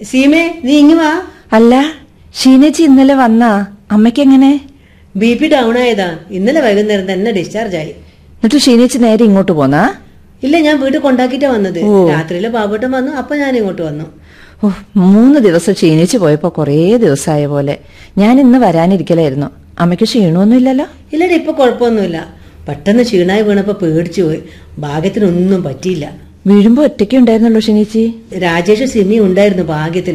സീമേ നീ ഇങ്ങ് വാ അല്ല ഷീനേച്ചി ഇന്നലെ വന്നാ അമ്മയ്ക്ക് എങ്ങനെ ബി പി ഡൗൺ ആയതാ ഇന്നലെ വൈകുന്നേരം തന്നെ ഡിസ്ചാർജ് ആയി എന്നിട്ട് ഷീനേച്ചി നേരെ ഇങ്ങോട്ട് പോന്നാ ഇല്ല ഞാൻ വീട്ടിൽ കൊണ്ടാക്കിട്ടാ വന്നത് രാത്രിയില് ബാബുട്ടൻ വന്നു അപ്പൊ ഞാൻ ഇങ്ങോട്ട് വന്നു ഓ മൂന്ന് ദിവസം ക്ഷീണിച്ചു പോയപ്പോ കുറേ ദിവസമായ പോലെ ഞാൻ ഇന്ന് വരാനിരിക്കലായിരുന്നു അമ്മയ്ക്ക് ക്ഷീണമൊന്നുമില്ലല്ലോ ഇല്ലടി ഇപ്പൊ കുഴപ്പമൊന്നുമില്ല പെട്ടെന്ന് ക്ഷീണായി വീണപ്പോ പേടിച്ചു പോയി ഭാഗ്യത്തിനൊന്നും പറ്റിയില്ല വീഴുമ്പോ ഒറ്റയ്ക്ക് ഉണ്ടായിരുന്നല്ലോ ഷീനേച്ചി രാജേഷ് സിമി ഉണ്ടായിരുന്നു ഭാഗ്യത്തിന്